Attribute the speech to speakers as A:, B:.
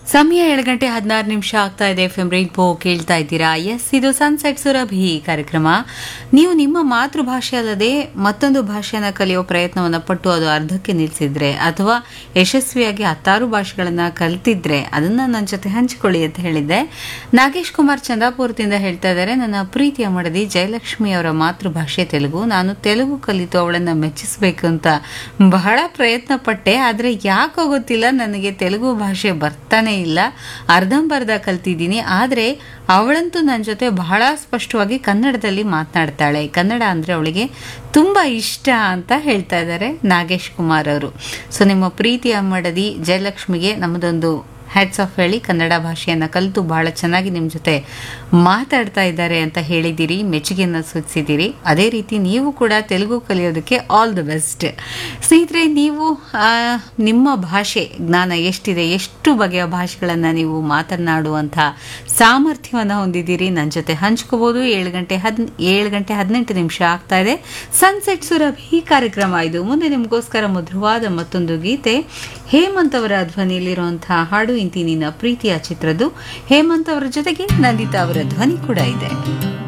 A: ಸಮಯ ಏಳು ಗಂಟೆ ಹದಿನಾರು ನಿಮಿಷ ಆಗ್ತಾ ಇದೆ ಎಫ್ ಎಂ ರೈನ್ಬೋ ಕೇಳ್ತಾ ಇದ್ದೀರಾ ಎಸ್ ಇದು ಸನ್ಸೆಟ್ ಸುರಭಿ ಕಾರ್ಯಕ್ರಮ ನೀವು ನಿಮ್ಮ ಮಾತೃಭಾಷೆ ಅಲ್ಲದೆ ಮತ್ತೊಂದು ಭಾಷೆಯನ್ನ ಕಲಿಯೋ ಪ್ರಯತ್ನವನ್ನ ಪಟ್ಟು ಅದು ಅರ್ಧಕ್ಕೆ ನಿಲ್ಲಿಸಿದ್ರೆ ಅಥವಾ ಯಶಸ್ವಿಯಾಗಿ ಹತ್ತಾರು ಭಾಷೆಗಳನ್ನ ಕಲ್ತಿದ್ರೆ ಅದನ್ನ ನನ್ನ ಜೊತೆ ಹಂಚಿಕೊಳ್ಳಿ ಅಂತ ಹೇಳಿದ್ದೆ ನಾಗೇಶ್ ಕುಮಾರ್ ಚಂದಾಪುರದಿಂದ ಹೇಳ್ತಾ ಇದ್ದಾರೆ ನನ್ನ ಪ್ರೀತಿಯ ಮಡದಿ ಜಯಲಕ್ಷ್ಮಿ ಅವರ ಮಾತೃಭಾಷೆ ತೆಲುಗು ನಾನು ತೆಲುಗು ಕಲಿತು ಅವಳನ್ನ ಮೆಚ್ಚಿಸಬೇಕು ಅಂತ ಬಹಳ ಪ್ರಯತ್ನ ಪಟ್ಟೆ ಆದ್ರೆ ಯಾಕೋ ಗೊತ್ತಿಲ್ಲ ನನಗೆ ತೆಲುಗು ಭಾಷೆ ಬರ್ತಾನೆ ಇಲ್ಲ ಅರ್ಧಂಬರ್ಧ ಕಲ್ತಿದ್ದೀನಿ ಆದರೆ ಅವಳಂತೂ ನನ್ನ ಜೊತೆ ಬಹಳ ಸ್ಪಷ್ಟವಾಗಿ ಕನ್ನಡದಲ್ಲಿ ಮಾತನಾಡ್ತಾಳೆ ಕನ್ನಡ ಅಂದರೆ ಅವಳಿಗೆ ತುಂಬ ಇಷ್ಟ ಅಂತ ಹೇಳ್ತಾ ಇದ್ದಾರೆ ನಾಗೇಶ್ ಕುಮಾರ್ ಅವರು ಸೊ ನಿಮ್ಮ ಪ್ರೀತಿಯ ಮಡದಿ ಜಯಲಕ್ಷ್ಮಿಗೆ ನಮ್ಮದೊಂದು ಹ್ಯಾಟ್ಸ್ ಆಫ್ ಹೇಳಿ ಕನ್ನಡ ಭಾಷೆಯನ್ನು ಕಲಿತು ಬಹಳ ಚೆನ್ನಾಗಿ ನಿಮ್ಮ ಜೊತೆ ಮಾತಾಡ್ತಾ ಇದ್ದಾರೆ ಅಂತ ಹೇಳಿದ್ದೀರಿ ಮೆಚ್ಚುಗೆಯನ್ನು ಸೂಚಿಸಿದ್ದೀರಿ ಅದೇ ರೀತಿ ನೀವು ಕೂಡ ತೆಲುಗು ಕಲಿಯೋದಕ್ಕೆ ಆಲ್ ದ ಬೆಸ್ಟ್ ಸ್ನೇಹಿತರೆ ನೀವು ಆ, ನಿಮ್ಮ ಭಾಷೆ ಜ್ಞಾನ ಎಷ್ಟಿದೆ ಎಷ್ಟು ಬಗೆಯ ಭಾಷೆಗಳನ್ನು ನೀವು ಮಾತನಾಡುವಂಥ ಸಾಮರ್ಥ್ಯವನ್ನು ಹೊಂದಿದ್ದೀರಿ ನನ್ನ ಜೊತೆ ಹಂಚ್ಕೋಬೋದು ಏಳು ಗಂಟೆ ಹದ್ ಏಳು ಗಂಟೆ ಹದಿನೆಂಟು ನಿಮಿಷ ಆಗ್ತಾ ಇದೆ ಸನ್ಸೆಟ್ ಸುರಭಿ ಕಾರ್ಯಕ್ರಮ ಇದು ಮುಂದೆ ನಿಮಗೋಸ್ಕರ ಮಧುರವಾದ ಮತ್ತೊಂದು ಗೀತೆ ಹೇಮಂತ್ ಅವರ ಧ್ವನಿಯಲ್ಲಿರುವಂತಹ ಹಾಡು ಇಂತಿ ನಿನ್ನ ಪ್ರೀತಿಯ ಚಿತ್ರದ್ದು ಹೇಮಂತ್ ಅವರ ಜೊತೆಗೆ ನಂದಿತಾ ಅವರ ಧ್ವನಿ ಕೂಡ ಇದೆ